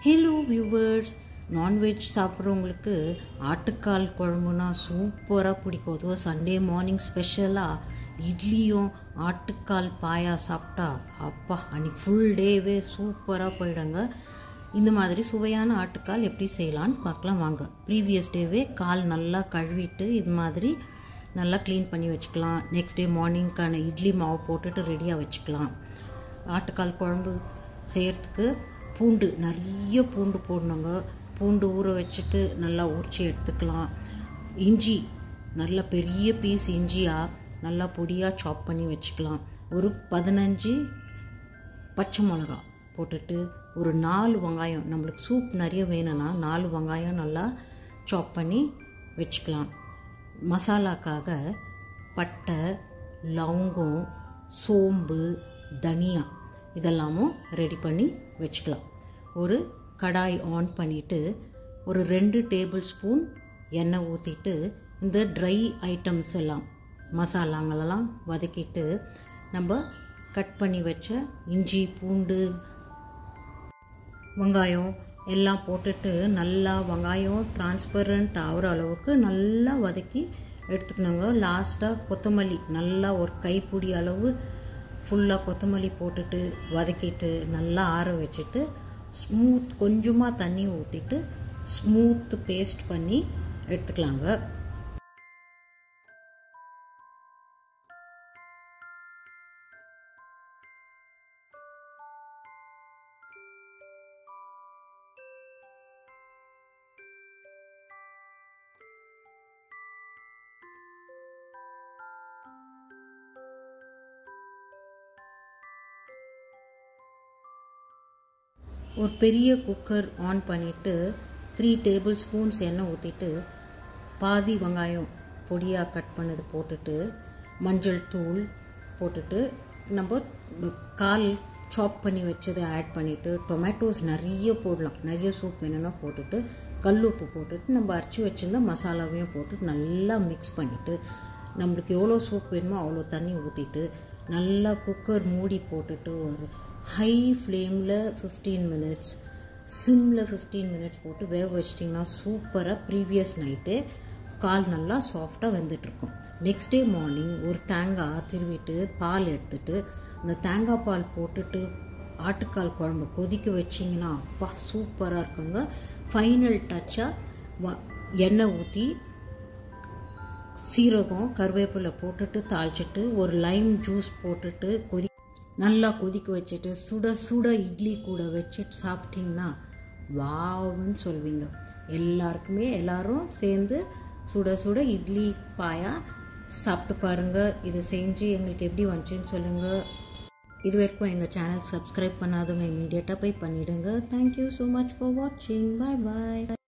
hello viewers non veg சாப்பிட்றவங்களுக்கு ஆட்டுக்கால் குழம்புனா சூப்பராக பிடிக்கும் அதுவும் சண்டே மார்னிங் ஸ்பெஷலாக இட்லியும் ஆட்டுக்கால் பாயா சாப்பிட்டா அப்பா அன்றைக்கி ஃபுல் டேவே சூப்பராக போயிடுங்க இந்த மாதிரி சுவையான ஆட்டுக்கால் எப்படி செய்யலான்னு பார்க்கலாம் வாங்க ப்ரீவியஸ் டேவே கால் நல்லா கழுவிட்டு இது மாதிரி நல்லா க்ளீன் பண்ணி வச்சுக்கலாம் நெக்ஸ்ட் டே மார்னிங்க்கான இட்லி மாவு போட்டுட்டு ரெடியாக வச்சுக்கலாம் ஆட்டுக்கால் குழம்பு செய்கிறதுக்கு பூண்டு நிறைய பூண்டு போடணுங்க பூண்டு ஊற வச்சுட்டு நல்லா உரிச்சு எடுத்துக்கலாம் இஞ்சி நல்ல பெரிய பீஸ் இஞ்சியாக நல்லா பொடியாக சாப் பண்ணி வச்சுக்கலாம் ஒரு பதினஞ்சு பச்சை மிளகா போட்டுட்டு ஒரு நாலு வெங்காயம் நம்மளுக்கு சூப் நிறைய வேணும்னா நாலு வெங்காயம் நல்லா சாப் பண்ணி வச்சுக்கலாம் மசாலாக்காக பட்டை லவங்கம் சோம்பு தனியா இதெல்லாமும் ரெடி பண்ணி வச்சுக்கலாம் ஒரு கடாய் ஆன் பண்ணிவிட்டு ஒரு ரெண்டு டேபிள் ஸ்பூன் எண்ணெய் ஊற்றிட்டு இந்த ட்ரை ஐட்டம்ஸ் எல்லாம் மசாலாங்களெல்லாம் வதக்கிட்டு நம்ம கட் பண்ணி வச்ச இஞ்சி பூண்டு வெங்காயம் எல்லாம் போட்டுட்டு நல்லா வெங்காயம் டிரான்ஸ்பரண்ட் ஆகிற அளவுக்கு நல்லா வதக்கி எடுத்துக்கணுங்க லாஸ்ட்டாக கொத்தமல்லி நல்லா ஒரு கைப்பிடி அளவு ஃபுல்லாக கொத்தமல்லி போட்டுட்டு வதக்கிட்டு நல்லா ஆற வச்சுட்டு ஸ்மூத் கொஞ்சமாக தண்ணி ஊற்றிட்டு ஸ்மூத் பேஸ்ட் பண்ணி எடுத்துக்கலாங்க ஒரு பெரிய குக்கர் ஆன் பண்ணிவிட்டு த்ரீ டேபிள் ஸ்பூன்ஸ் எண்ணெய் ஊற்றிட்டு பாதி வெங்காயம் பொடியாக கட் பண்ணது போட்டுட்டு மஞ்சள் தூள் போட்டுட்டு நம்ம கால் சாப் பண்ணி வச்சதை ஆட் பண்ணிவிட்டு டொமேட்டோஸ் நிறைய போடலாம் நிறைய சூப் வேணும்னா போட்டுட்டு கல் உப்பு போட்டுட்டு நம்ம அரைச்சி வச்சுருந்த மசாலாவையும் போட்டு நல்லா மிக்ஸ் பண்ணிவிட்டு நம்மளுக்கு எவ்வளோ சூப் வேணுமோ அவ்வளோ தண்ணி ஊற்றிட்டு நல்லா குக்கர் மூடி போட்டுட்டு ஒரு ஹை ஃப்ளேமில் ஃபிஃப்டீன் மினிட்ஸ் சிம்மில் ஃபிஃப்டீன் மினிட்ஸ் போட்டு வேக வச்சிட்டிங்கன்னா சூப்பராக ப்ரீவியஸ் நைட்டு கால் நல்லா சாஃப்டாக வெந்துட்டுருக்கும் நெக்ஸ்ட் டே மார்னிங் ஒரு தேங்காய் திருவிட்டு பால் எடுத்துட்டு அந்த தேங்காய் பால் போட்டுட்டு ஆட்டுக்கால் குழம்பு கொதிக்க வச்சிங்கன்னா அப்பா சூப்பராக இருக்குங்க ஃபைனல் டச்சாக எண்ணெய் ஊற்றி சீரகம் கருவேப்பிலை போட்டுட்டு தாளிச்சிட்டு ஒரு லைம் ஜூஸ் போட்டுட்டு கொதி நல்லா கொதிக்க வச்சுட்டு சுட சுட இட்லி கூட வச்சுட்டு சாப்பிட்டிங்கன்னா வாவுன்னு சொல்வீங்க எல்லாருக்குமே எல்லாரும் சேர்ந்து சுட சுட இட்லி பாயா சாப்பிட்டு பாருங்கள் இது செஞ்சு எங்களுக்கு எப்படி வந்துச்சுன்னு சொல்லுங்கள் இது வரைக்கும் எங்கள் சேனல் சப்ஸ்கிரைப் பண்ணாதவங்க இமீடியட்டாக போய் பண்ணிவிடுங்க தேங்க்யூ ஸோ மச் ஃபார் வாட்சிங் பாய் பாய்